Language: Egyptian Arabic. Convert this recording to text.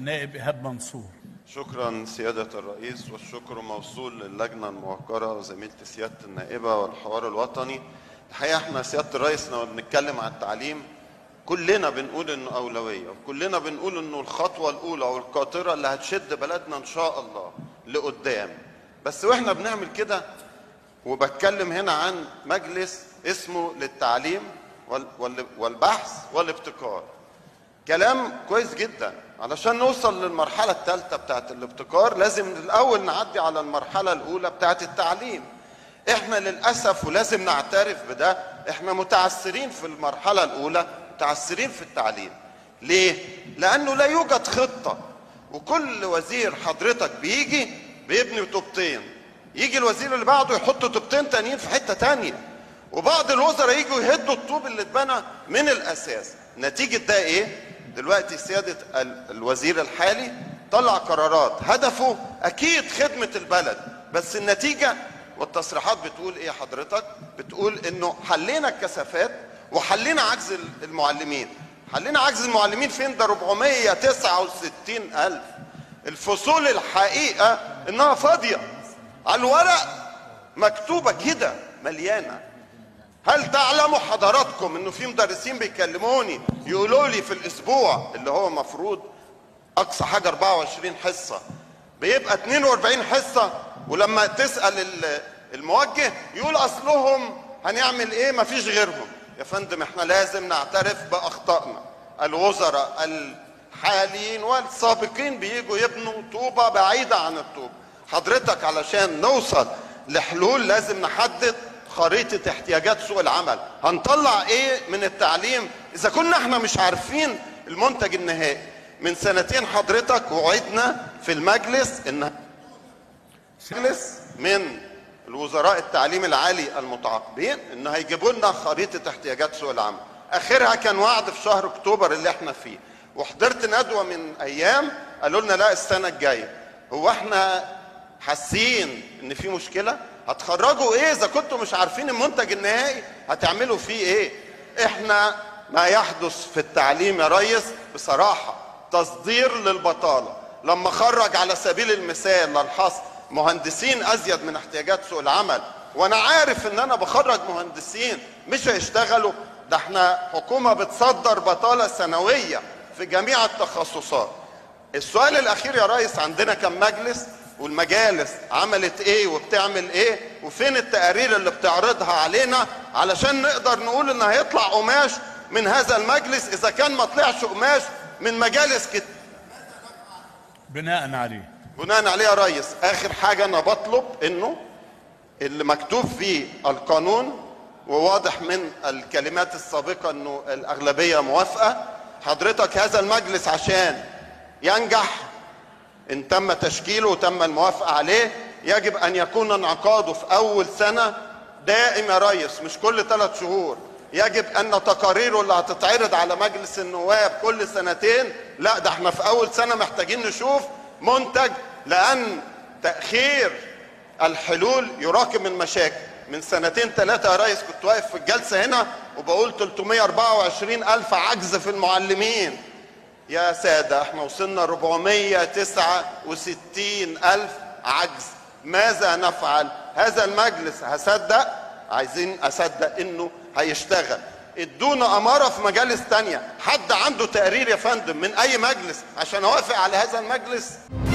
النائب ايهاب منصور شكرا سيادة الرئيس والشكر موصول للجنة الموقرة وزميلتي سيادة النائبة والحوار الوطني الحقيقة احنا سيادة الرئيس لما بنتكلم عن التعليم كلنا بنقول انه أولوية وكلنا بنقول انه الخطوة الأولى والقاطرة اللي هتشد بلدنا إن شاء الله لقدام بس واحنا بنعمل كده وبتكلم هنا عن مجلس اسمه للتعليم وال- وال- والبحث والابتكار كلام كويس جدا علشان نوصل للمرحلة الثالثة بتاعت الابتكار لازم الأول نعدي على المرحلة الأولى بتاعت التعليم احنا للأسف ولازم نعترف بده احنا متعثرين في المرحلة الأولى متعثرين في التعليم ليه؟ لأنه لا يوجد خطة وكل وزير حضرتك بيجي بيبني طوبتين يجي الوزير اللي بعده يحط طوبتين تانيين في حتة تانية وبعض الوزراء يجوا يهدوا الطوب اللي اتبنى من الاساس نتيجه ده ايه دلوقتي سياده ال- الوزير الحالي طلع قرارات هدفه اكيد خدمه البلد بس النتيجه والتصريحات بتقول ايه حضرتك بتقول انه حلينا الكثافات وحلينا عجز ال- المعلمين حلينا عجز المعلمين فين ده 469 الف الفصول الحقيقه انها فاضيه على الورق مكتوبه كده مليانه هل تعلموا حضراتكم انه في مدرسين بيكلموني يقولوا لي في الاسبوع اللي هو مفروض اقصى حاجه 24 حصه بيبقى 42 حصه ولما تسال ال- الموجه يقول اصلهم هنعمل ايه مفيش غيرهم يا فندم احنا لازم نعترف باخطائنا الوزراء الحاليين والسابقين بيجوا يبنوا طوبه بعيده عن الطوب حضرتك علشان نوصل لحلول لازم نحدد خريطة احتياجات سوق العمل هنطلع ايه من التعليم اذا كنا احنا مش عارفين المنتج النهائي من سنتين حضرتك وعدنا في المجلس ان مجلس من الوزراء التعليم العالي المتعاقبين ان هيجيبوا لنا خريطة احتياجات سوق العمل اخرها كان وعد في شهر اكتوبر اللي احنا فيه وحضرت ندوة من ايام قالوا لنا لا السنة الجاية هو احنا حاسين ان في مشكله هتخرجوا ايه اذا كنتوا مش عارفين المنتج النهائي هتعملوا فيه ايه احنا ما يحدث في التعليم يا ريس بصراحه تصدير للبطاله لما خرج على سبيل المثال للحصر مهندسين ازيد من احتياجات سوق العمل وانا عارف ان انا بخرج مهندسين مش هيشتغلوا ده احنا حكومه بتصدر بطاله سنويه في جميع التخصصات السؤال الاخير يا ريس عندنا كم مجلس والمجالس عملت ايه وبتعمل ايه وفين التقارير اللي بتعرضها علينا علشان نقدر نقول ان هيطلع قماش من هذا المجلس اذا كان ما طلعش قماش من مجالس كت... بناء عليه بناء عليه يا ريس اخر حاجه انا بطلب انه اللي مكتوب في القانون وواضح من الكلمات السابقه انه الاغلبيه موافقه حضرتك هذا المجلس عشان ينجح ان تم تشكيله وتم الموافقه عليه يجب ان يكون انعقاده في اول سنه دائم يا ريس مش كل ثلاث شهور يجب ان تقاريره اللي هتتعرض على مجلس النواب كل سنتين لا ده احنا في اول سنه محتاجين نشوف منتج لان تاخير الحلول يراكم المشاكل من سنتين ثلاثة يا ريس كنت واقف في الجلسة هنا وبقول 324 ألف عجز في المعلمين يا سادة احنا وصلنا 469 ألف عجز ماذا نفعل هذا المجلس هصدق عايزين أصدق إنه هيشتغل ادونا أمارة في مجالس تانية حد عنده تقرير يا فندم من أي مجلس عشان أوافق على هذا المجلس